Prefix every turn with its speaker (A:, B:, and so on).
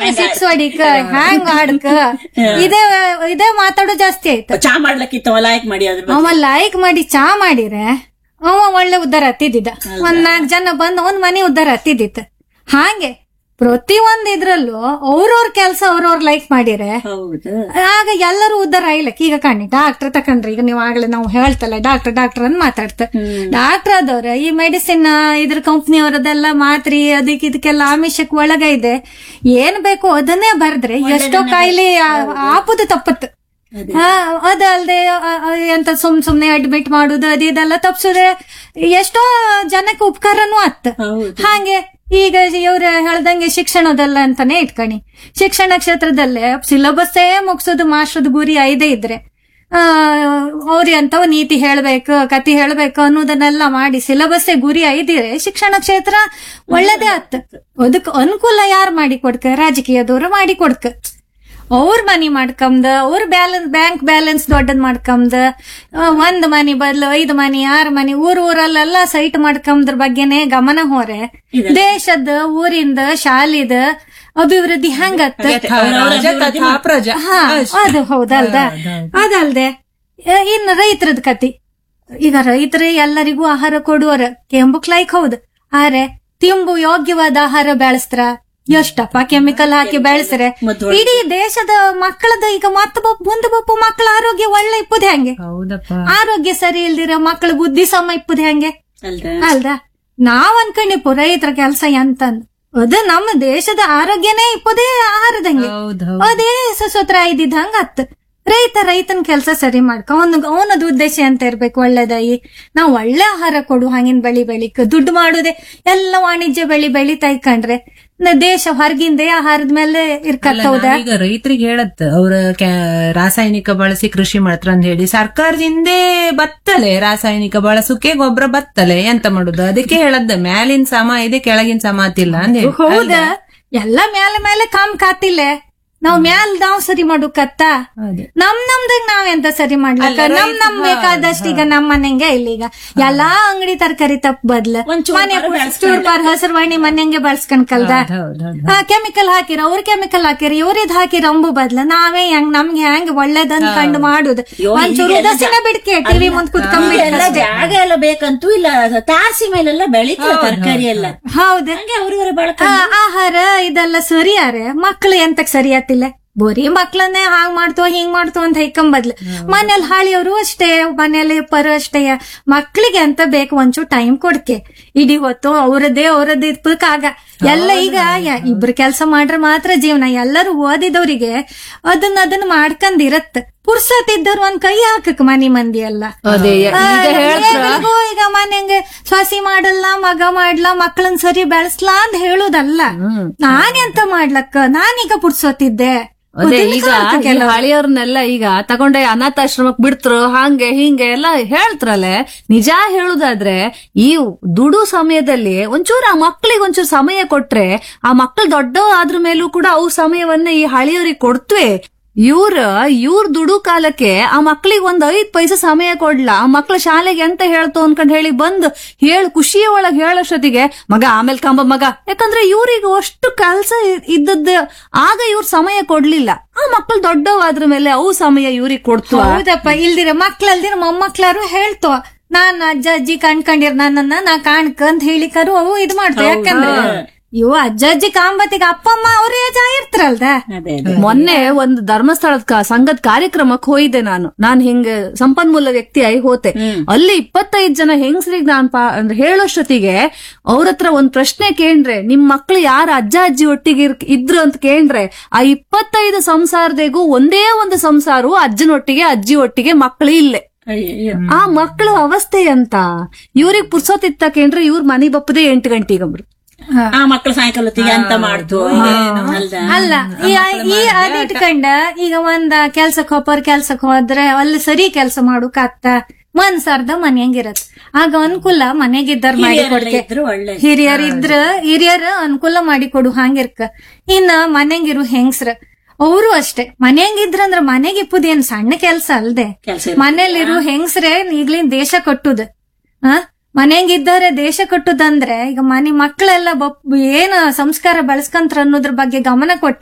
A: Six ಹೊಡಿಕ ಹ್ಯಾಂಗ್ ಆಡ್ಕ ಇದೇ ಇದೇ ಮಾತಾಡೋ ಜಾಸ್ತಿ ಆಯ್ತು
B: ಚಾ ಮಾಡ್ಲಕ್ಕಿತ್ತವ ಲೈಕ್ ಮಾಡಿ ಅದ್ರ ಬಗ್ಗೆ
A: ಅವ ಲೈಕ್ ಮಾಡಿ ಚಾ ಮಾಡಿರೆ ಅವ ಒಳ್ಳೆ ಉದ್ದಾರ ಹತ್ತಿದ್ದ ಒಂದ್ ನಾಲ್ಕ್ ಜನ ಬಂದ್ ಒಂದ್ ಮನಿ ಉದ್ದಾರ ಹತ್ತಿದ್ದಿತ್ತು ಹಾಗೆ ಪ್ರತಿ ಒಂದ್ ಇದ್ರಲ್ಲೂ ಅವ್ರವ್ರ ಕೆಲ್ಸ ಅವ್ರವ್ರ ಲೈಕ್ ಮಾಡಿರೆ
B: ಹೌದು
A: ಆಗ ಎಲ್ಲರೂ ಉದ್ದಾರ ಆಯ್ಲಕ್ ಈಗ ಕಾಣಿ ಡಾಕ್ಟರ್ ತಕೊಂಡ್ರಿ ಈಗ ನೀವು ಆಗ್ಲೇ ನಾವು ಹೇಳ್ತಲ್ಲ ಡಾಕ್ಟರ್ ಡಾಕ್ಟರ್ ಅಂತ ಮಾತಾಡ್ತ ಡಾಕ್ಟರ್ ಆದವ್ರ ಈ ಮೆಡಿಸಿನ್ ಇದ್ರ ಕಂಪ್ನಿ ಅವರದೆಲ್ಲ ಮಾತ್ರಿ ಅದಕ್ಕೆ ಇದಕ್ಕೆಲ್ಲ ಆಮಿಷಕ್ ಒಳಗ ಇದೆ ಏನ್ ಬೇಕು ಅದನ್ನೇ ಬರ್ದ್ರೆ ಎಷ್ಟೋ ಕಾಯಿಲೆ ಆ- ಆಪುದು ತಪ್ಪತ್ತು ಹಾ ಅದಲ್ದೆ ಆ- ಆ- ಎಂತ ಸುಮ್ ಸುಮ್ನೆ ಅಡ್ಮಿಟ್ ಮಾಡುದು ಅದು ಇದೆಲ್ಲ ತಪ್ಸುದ್ರೆ ಎಷ್ಟೋ ಜನಕ್ಕೆ ಉಪಕಾರನೂ ಆತ್
B: ಹೌದು
A: ಹಾಗೆ ಈಗ ಇವ್ರ ಹೇಳ್ದಂಗೆ ಶಿಕ್ಷಣದಲ್ಲ ಅಂತಾನೆ ಇಟ್ಕಣಿ ಶಿಕ್ಷಣ ಕ್ಷೇತ್ರದಲ್ಲೇ ಸಿಲಬಸ್ಸೇ ಮುಗಿಸೋದು ಮಾಸ್ಟರ್ದ ಗುರಿ ಐದೇ ಇದ್ರೆ ಆ ಅವ್ರಿ ಅಂತವ ನೀತಿ ಹೇಳ್ಬೇಕು ಕತಿ ಹೇಳ್ಬೇಕು ಅನ್ನೋದನ್ನೆಲ್ಲ ಮಾಡಿ ಸಿಲಬಸ್ಸೇ ಗುರಿ ಐದಿರೆ ಶಿಕ್ಷಣ ಕ್ಷೇತ್ರ ಒಳ್ಳೇದೇ ಆತ್ ಅದಕ್ ಅನುಕೂಲ ಯಾರು ಮಾಡಿ ಕೊಡ್ಕ ರಾಜಕೀಯದವ್ರು ಮಾಡಿ ಕೊಡ್ಕ ಅವ್ರ ಮನಿ ಮಾಡ್ಕಂದ ಅವ್ರ ಬ್ಯಾಲೆನ್ಸ್ ಬ್ಯಾಂಕ್ ಬ್ಯಾಲೆನ್ಸ್ ದೊಡ್ಡದ್ ಮಾಡ್ಕಂದ ಆ, ಒಂದ್ ಮನಿ ಬದ್ಲು ಐದ್ ಮನಿ ಆರ್ ಮನಿ ಊರ್ ಊರಲ್ಲೆಲ್ಲ ಸೈಟ್ ಮಾಡ್ಕಂದ್ರ ಬಗ್ಗೆನೆ ಗಮನ ಹೋರೆ ದೇಶದ ಊರಿಂದ ಶಾಲಿದ ಅಭಿವೃದ್ಧಿ ಹೆಂಗತ್ತ
C: ರಾಜ ತಥಾ ಪ್ರಜಾ
A: ಹಾ ಅದು ಹೌದಲ್ದ ಅದಲ್ದೆ ಆ, ಇನ್ನು ರೈತರದ್ ಕತಿ ಈಗ ರೈತರು ಎಲ್ಲರಿಗೂ ಆಹಾರ ಕೊಡುವರ ಕೆಂಬುಕ್ ಲೈಕ್ ಹೌದು ಆರೆ ತಿಂಬು ಯೋಗ್ಯವಾದ ಆಹಾರ ಬೆಳೆಸ್ತಾರ ಎಷ್ಟಪ್ಪ ಕೆಮಿಕಲ್ ಹಾಕಿ ಬೆಳೆಸ್ರೆ
B: ಮತ್ತ್
A: ಇಡೀ ದೇಶದ ಮಕ್ಕಳದ ಈಗ ಮತ್ತ ಬಪ್ ಮುಂದೆ ಬಪ್ಪು ಮಕ್ಕಳ ಆರೋಗ್ಯ ಒಳ್ಳೆ ಇಪ್ಪುದ್ ಹೆಂಗೆ
C: ಹೌದಪ್ಪ
A: ಆರೋಗ್ಯ ಸರಿ ಇಲ್ದಿರ ಮಕ್ಕಳ ಬುದ್ಧಿ ಸಮ ಇಪ್ಪುದ್ ಹೆಂಗೆ
B: ಅಲ್ದ
A: ಅಲ್ದ ನಾವ್ ಅನ್ಕೊಂಡಿಪ್ಪು ರೈತರ ಕೆಲ್ಸ ಎಂತಂದ್ ಅದು ನಮ್ಮ ದೇಶದ ಆರೋಗ್ಯನೇ ಇಪ್ಪದೇ ಆಹಾರದಂಗೆ
C: ಹೌದ್ ಹೌದ್
A: ಅದೇ ಸಸೋತ್ರ ಇದ್ದಿದ್ದ ಹಂಗ ಅತ್ ರೈತ ರೈತನ ಕೆಲಸ ಸರಿ ಮಾಡ್ಕ ಅವನ ಅವನದ ಉದ್ದೇಶ ಅಂತ ಇರ್ಬೇಕು ಒಳ್ಳೇದಾಗಿ ನಾವ್ ಒಳ್ಳೆ ಆಹಾರ ಕೊಡು ಹಂಗಿನ ಬೆಳಿ ಬೆಳಿಕ ದುಡ್ಡು ಮಾಡುದೇ ಎಲ್ಲ ವಾಣಿಜ್ಯ ಬೆಳಿ ಬೆಳಿತಾ ಇಕ್ಕಂಡ್ರೆ ನ- ದೇಶ ಹೊರಗಿಂದೇ ಆಹಾರದ ಮೇಲೆ ಇರ್ಕತ್ತೌದ
C: ಈಗ ರೈತರಿಗೆ ಹೇಳತ್ ಅವ್ರ ಕ್ಯಾ- ರಾಸಾಯನಿಕ ಬಳಸಿ ಕೃಷಿ ಮಾಡ್ತಾರ ಅಂತ ಹೇಳಿ ಸರ್ಕಾರದಿಂದೇ ಬತ್ತಲೆ ರಾಸಾಯನಿಕ ಬಳಸಕ್ಕೆ ಗೊಬ್ಬರ ಬತ್ತಲೆ ಎಂತ ಮಾಡುದು ಅದಕ್ಕೆ ಹೇಳದ್ದ ಮ್ಯಾಲಿನ ಸಮ ಇದೆ ಕೆಳಗಿನ ಸಮ ಅತಿಲ್ಲ ಅಂತ ಹೇಳಿ
A: ಹೌದ ಎಲ್ಲ ಮೇಲೆ ಮೇಲೆ ಕಾಮ್ ಕಾತಿಲ್ಲ ನಾವ್ ಮ್ಯಾಲ್ ನಾವ್ ಸರಿ ಮಾಡುಕತ್ತ
C: ಅದೇ.
A: ನಮ್ ನಮ್ದಾಗ ನಾವ್ ಎಂತ ಸರಿ ಮಾಡ್ಲಕ್ಕ ನಮ್ ನಮ್ ಬೇಕಾದಷ್ಟು ಈಗ ನಮ್ ಮನೆಂಗೆ ಇಲ್ಲ ಈಗ ಎಲ್ಲಾ ಅಂಗಡಿ ತರಕಾರಿ ತಪ್ಪ ಬದ್ಲ
B: ಒಂದ್ ಚೂರ್
A: ಮನೆ
B: ಪಾರು ಬೆಳ್ಸ್ಕೊಂಡ್
A: ಚೂರ್ಪಾರ್ ಹಸರ್ವಾಣಿ ಮನೆಂಗೆ ಬಳಸ್ಕೊಂಡ್ ಕಲ್ದ
C: ಹೌದ್ ಹೌದ್
A: ಹಾ ಕೆಮಿಕಲ್ ಹಾಕಿರ ಅವ್ರ ಕೆಮಿಕಲ್ ಹಾಕಿರ ಇವ್ರಿದ್ ಹಾಕಿರ ಅಂಬು ಬದ್ಲ ನಾವೇ ಹೆಂಗ್ ನಮ್ಗೆ ಹೆಂಗ್ ಒಳ್ಳೇದನ್ ಕಂಡು ಮಾಡುದು
B: ಅಯ್ಯೋ,
A: ಒಂಚೂರು
B: ಈಗೆಲ್ಲ
A: ಉದಾಸೀನ ಬಿಡ್ಕೆ ಟಿವಿ ಮುಂದ್
B: ಎಲ್ಲ
A: ಕುತ್ಕೊಂಡ್ಬಿಟ್ಟು
B: ಜಾಗ ಎಲ್ಲ ಬೇಕಂತೂ ಇಲ್ಲ ತಾರಸಿ ಮೇಲೆಲ್ಲ ಬೆಳೀತಾರೆ ತರಕಾರಿ ಎಲ್ಲ
A: ಹೌದು
B: ಹಂಗೆ ಅವ್ರಿವರ ಬಳಕ
A: ಆ, ಆಹಾರ ಇದೆಲ್ಲ ಸರಿಯಾರೆ ಮಕ್ಳು ಎಂತಕ್ ಸರಿಯಾತಿಲ್ಲ ಬರೀ ಮಕ್ಳನ್ನೇ ಹಾಂಗ್ ಮಾಡ್ತೋ ಹಿಂಗ್ ಮಾಡ್ತೋ ಅಂತ ಹೈಕೊಂಬದ್ಲು ಮನೇಲಿ ಹಾಳಿಯವರು ಅಷ್ಟೇ ಮನೇಲಿ ಪರ ಅಷ್ಟೇ ಮಕ್ಳಿಗೆ ಅಂತ ಬೇಕು ಒಂಚೂರು ಟೈಮ್ ಕೊಡ್ಕೆ ಇಡೀ ಹೊತ್ತು ಅವ್ರದ್ದೇ ಅವ್ರದ್ದು ಇರ್ಬೇಕಾಗ ಎಲ್ಲ ಈಗ ಯ- ಇಬ್ರು ಕೆಲಸ ಮಾಡ್ರೆ ಮಾತ್ರ ಜೀವನ ಎಲ್ಲರೂ ಓದಿದವರಿಗೆ ಅದನ್ನ ಅದನ್ನ ಮಾಡ್ಕೊಂಡಿರತ್ ಪುರ್ಸತ್ ಇದ್ದವ್ರು ಒಂದ್ ಕೈ ಹಾಕಕ್ ಮನಿ ಮಂದಿ ಎಲ್ಲ
D: ಅದೇ
A: ಆ,
D: ಈಗ ಹೇಳ್ತಾರ
A: ಎಲ್ರಿಗೂ ಈಗ ಮನೆಗೆ ಸೊಸಿ ಮಾಡಲ್ಲ ಮಗ ಮಾಡ್ಲಾ ಮಕ್ಕಳನ್ ಸರಿ ಬೆಳೆಸ್ಲಾ ಅಂತ ಹೇಳುದಲ್ಲ ನಾನೆಂತ ಮಾಡ್ಲಕ್ಕ ನಾನೀಗ ಪುಡ್ಸೋತಿದ್ದೆ
D: ಅದೇ
A: ಅದನ್ನ
D: ಈಗ
A: ಕಾಣ್ತು
D: ಈ
A: ಕೆಲವ್ರು.
D: ಹಳಿಯವ್ರನ್ನೆಲ್ಲ ಈಗ ತಗೊಂಡೆ ಅನಾಥಾಶ್ರಮಕ್ ಬಿಡ್ತ್ರು ಹಂಗೆ ಹಿಂಗೆ ಎಲ್ಲ ಹೇಳ್ತ್ರಲೆ ನಿಜ ಹೇಳುದಾದ್ರೆ ಈ ದುಡು ಸಮಯದಲ್ಲಿ ಒಂಚೂರು ಆ ಮಕ್ಳಿಗೆ ಒಂಚೂರು ಸಮಯ ಕೊಟ್ರೆ ಆ ಮಕ್ಳು ದೊಡ್ಡ ಆದ್ರ ಮೇಲೂ ಕೂಡ ಅವು ಸಮಯವನ್ನ ಈ ಹಳಿಯವ್ರಿಗೆ ಕೊಡ್ತ್ವೆ ಇವ್ರ ಇವ್ರ ದುಡು ಕಾಲಕ್ಕೆ ಆ ಮಕ್ಳಿಗೆ ಒಂದ್ ಐದ್ ಪೈಸೆ ಸಮಯ ಕೊಡ್ಲ ಆ ಮಕ್ಳ ಶಾಲೆಗೆ ಎಂತ ಹೇಳ್ತು ಅನ್ಕೊಂಡ್ ಹೇಳಿ ಬಂದು ಹೇಳು ಖುಷಿಯ ಒಳಗ್ ಹೇಳೋಷ್ಟೊತ್ತಿಗೆ ಮಗ ಆಮೇಲೆ ಕಂಬ ಮಗ ಯಾಕಂದ್ರೆ ಇವ್ರಿಗೆ ಅಷ್ಟು ಕೆಲ್ಸ ಇದ್ದದ್ದು ಆಗ ಇವ್ರ ಸಮಯ ಕೊಡ್ಲಿಲ್ಲ ಆ ಮಕ್ಳು ದೊಡ್ಡವಾದ್ರ ಮೇಲೆ ಅವು ಸಮಯ ಇವ್ರಿಗೆ ಕೊಡ್ತು
A: ಹೌದಪ್ಪ ಇಲ್ದಿರ ಮಕ್ಳಲ್ದಿರ ಮೊಮ್ಮಕ್ಳಾರು ಹೇಳ್ತೋ ನಾನ್ ಅಜ್ಜ ಅಜ್ಜಿ ಕಣ್ಕೊಂಡಿರ್ ನನ್ನನ್ನ ನಾ ಕಾಣ್ಕ ಅಂತ ಹೇಳಿಕರು ಅವು ಇದ್ ಮಾಡ್ತಾವ ಯಾಕಂದ್ರೆ ಇವು ಅಜ್ಜ ಅಜ್ಜಿ ಕಾಂಬತ್ತಿಗೆ ಅಪ್ಪ ಅಮ್ಮ ಅವ್ರ ಏಜ್ ಆಗಿರ್ತಾರಲ್ದ
B: ಅದೇ ಅದೇ
D: ಮೊನ್ನೆ ಒಂದು ಧರ್ಮಸ್ಥಳದ ಕ- ಸಂಘದ ಕಾರ್ಯಕ್ರಮಕ್ಕೆ ಹೋಯ್ದೆ ನಾನು ನಾನ್ ಹಿಂಗ ಸಂಪನ್ಮೂಲ ವ್ಯಕ್ತಿ ಆಗಿ ಹೋತೆ ಅಲ್ಲಿ ಇಪ್ಪತ್ತೈದು ಜನ ಹೆಂಗಸ್ರಿಗೆ ನಾನ್ ಪಾ ಅಂದ್ರೆ ಹೇಳೋಷ್ಟೊತ್ತಿಗೆ ಅವ್ರ ಹತ್ರ ಒಂದ್ ಪ್ರಶ್ನೆ ಕೇಂದ್ರೆ ನಿಮ್ ಮಕ್ಳು ಯಾರ ಅಜ್ಜ ಅಜ್ಜಿ ಒಟ್ಟಿಗೆ ಇರ್- ಇದ್ರು ಅಂತ ಕೇಂದ್ರೆ ಆ ಇಪ್ಪತ್ತೈದು ಸಂಸಾರದಿಗೂ ಒಂದೇ ಒಂದು ಸಂಸಾರವು ಅಜ್ಜನೊಟ್ಟಿಗೆ ಅಜ್ಜಿ ಒಟ್ಟಿಗೆ ಮಕ್ಳು ಇಲ್ಲೇ
B: ಅಯ್ಯಯ್ಯೋ.
D: ಆ ಮಕ್ಕಳ ಅವಸ್ಥೆ ಅಂತ ಇವ್ರಿಗೆ ಪುರ್ಸೋತಿತ್ತ ಕೇಂದ್ರೆ ಇವ್ರ ಮನೆ ಬಪ್ಪದೆ ಎಂಟು ಗಂಟೆಗಂಬ್ರು
B: ಆ ಮಕ್ಕಳು ಸಾಯಂಕಾಲ ಹೊತ್ತಿಗೆ ಅಂತ ಮಾಡ್ತು ಅಲ್ದ
A: ಅಲ್ಲ ಈ ಈ ಅದಿಟ್ಕೊಂಡ ಈಗ ಒಂದ ಕೆಲ್ಸಕ್ ಹೋಗೋರ್ ಕೆಲ್ಸಕ್ ಹೋದ್ರೆ ಅಲ್ಲಿ ಸರಿ ಕೆಲ್ಸ ಮಾಡುಕಾತ್ತ ಮನ್ಸಾರ್ದ ಮನ್ಯಂಗಿರತ್ ಆಗ ಅನುಕೂಲ ಮನೆಗಿದ್ದಾರ ಮಾಡಿ
B: ಹಿರಿಯರೆಲ್ಲ
A: ಕೊಡ್ಕೆ
B: ಇದ್ರು ಒಳ್ಳೆ
A: ಹಿರಿಯರ್ ಇದ್ರ ಹಿರಿಯರ ಅನುಕೂಲ ಮಾಡಿ ಕೊಡು ಹಂಗಿರ್ಕ ಇನ್ನ ಮನೆಗಿರು ಹೆಂಗ್ಸ್ರ ಅವರು ಅಷ್ಟೇ ಮನೆಯಂಗಿದ್ರಂದ್ರ ಮನೆಗೆ ಇಪ್ಪುದೇನ್ ಸಣ್ಣ ಕೆಲ್ಸ ಅಲ್ದೆ
B: ಕೆಲ್ಸ
A: ಮನೇಲಿರು ಹೆಂಗ್ಸ್ರೆ ಈಗ್ಲಿನ್ ದೇಶ ಕಟ್ಟುದ ಆ ಮನೆಯಂಗಿದ್ದಾರೆ ದೇಶ ಕಟ್ಟುದಂದ್ರೆ ಈಗ ಮನೆ ಮಕ್ಕಳೆಲ್ಲ ಬಪ್ ಏನ್ ಸಂಸ್ಕಾರ ಬೆಳೆಸ್ಕಂತ್ರ ಅನ್ನೋದ್ರ ಬಗ್ಗೆ ಗಮನ ಕೊಟ್ರೆ